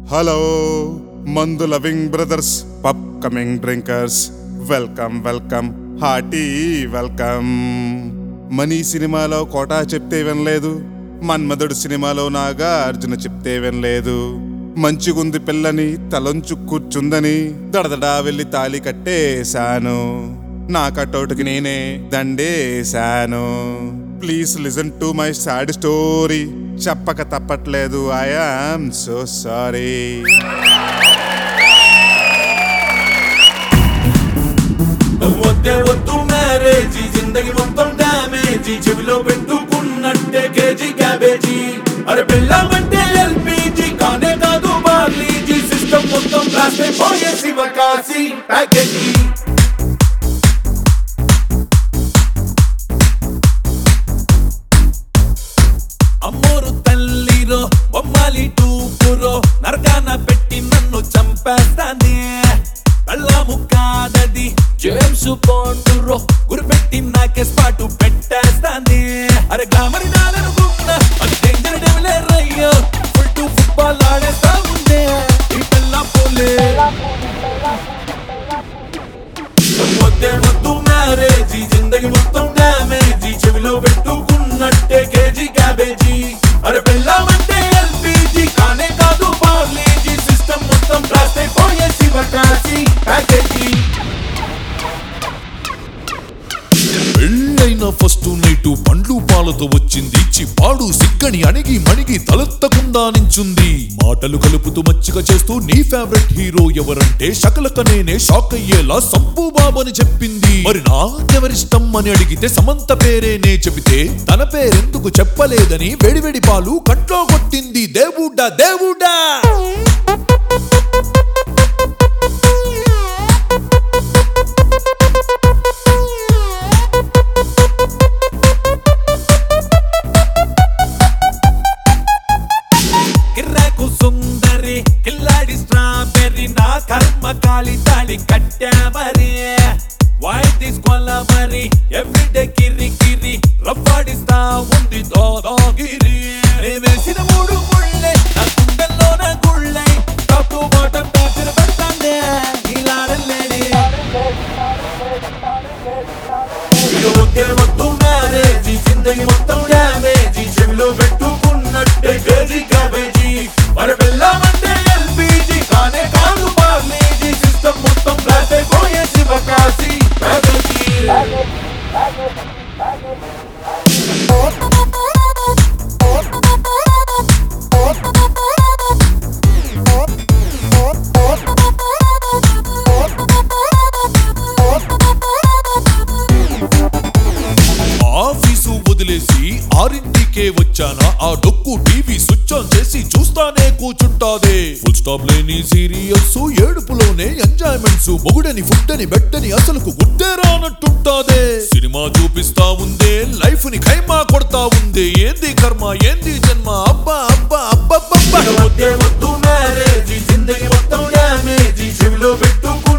hello మందు loving brothers పప్ coming drinkers welcome welcome hearty welcome money సినిమాలో కోటా చెప్తే వినలేదు మన్మధుడు సినిమాలో నాగా అర్జున చెప్తే వినలేదు మంచిగుంది పిల్లని తలంచు కూర్చుందని దడదడా వెళ్ళి తాలి కట్టేశాను నా కటౌట్కి నేనే దండేశాను please listen to my sad story చెప్పక తప్పట్లేదు ఐ ఆమ్ సో సారీ వద్దే వద్దు మ్యారేజీ జిందగి మొత్తం డ్యామేజీ చెవిలో పెట్టుకున్నట్టే కేజీ క్యాబేజీ అరే పెళ్ళామంటే ఎల్పీజీ కానే కాదు బార్లీజీ సిస్టమ్ మొత్తం బ్లాస్ట్ అయిపోయే శివకాశి ప్యాకేజీ అమ్మోరు తల్లిరో బొమ్మాలి టూపురో నరకాన పెట్టి నన్ను చంపేస్తానే పెళ్ళాము కాదది జేమ్స్ బాండురో గురిపెట్టి నాకే స్పాటు పెట్టేస్తానే అరే గ్లామర్ నాలనుకున్నా అది డేంజర్ డెవిలే రయ్యో ఫుల్ టు ఫుట్బాల్ ఆడేస్తా ఉందే ఈ పెళ్ళ పోలే వద్దే వద్దు మ్యారేజీ జిందగి మొత్తం డ్యామేజీ చెవిలో పెట్టుకున్నట్టే కేజీ క్యాబేజీ అరే పెళ్ళామంటే ఎల్పీజీ కానే కాదు పార్లేజీ సిస్టమ్ మొత్తం బ్లాస్ట్ అయిపోయే శివకాశి ప్యాకేజీ పెళ్ళైన ఫస్ట్ నైట్ పండ్లు పాలతో వచ్చింది చిప్పాడు సిగ్గని అణిగి మణిగి తలెత్తకుండా నించుంది మాటలు కలుపుతూ మచ్చిక చేస్తూ నీ ఫేవరెట్ హీరో ఎవరంటే శకలక నేనే షాక్ అయ్యేలా సంపు బాబని చెప్పింది మరి నాకెవరిష్టం అని అడిగితే సమంత పేరేనే చెబితే తన పేరెందుకు చెప్పలేదని వెడివెడి పాలు కంట్లో కొట్టింది దేవుడా దేవుడా కిర్రాకు సుందరి కిల్లాడి స్ట్రాబెర్రీ నా కర్మ కాలి తాళి కట్టామరి వై తీసుకోవాల మరి ఎవ్రీడే కిరి కిరి రఫాడిస్తా ఉంది దోదోగిరి నే వేసిన మూడు ముళ్ళే నా గుండెల్లో నా గుళ్ళై టాప్ టు బాటమ్ టార్చర్ పెడతాందే ఇలాడలేడి ఇక ఒకే వద్దు మ్యారేజీ జిందగి మొత్తం డ్యామేజీ చెవిలో పెట్టుకున్నట్టే కేజీ క్యాబేజీ మరి పెళ్ళామంటే ఎల్పీజీ కానే కాదు పార్లేజీ సిస్టమ్ మొత్తం బ్లాస్ట్ అయిపోయే శివకాశి ప్యాకేజీ ఆఫీసు వదిలేసి ఆరింటికే వచ్చానా ఆ డొక్కు టీవీ స్విచ్ ఆన్ చేసి చూస్తానే కూర్చుంటాదే ఫుల్ స్టాప్ లేని సీరియల్స్ ఏడుపులోనే ఎంజాయ్మెంట్స్ మొగుడని ఫుడ్డని బెట్టని అసలుకు గుర్తే రానట్టుంటాదే సినిమా చూపిస్తా ఉందే లైఫ్ ని ఖైమా కొడతా ఉందే ఏంది కర్మ ఏంది జన్మ అబ్బా అబ్బా అబ్బబ్బబ్బా వద్దే వద్దు మ్యారేజీ జిందగి మొత్తం డ్యామేజీ చెవిలో పెట్టుకు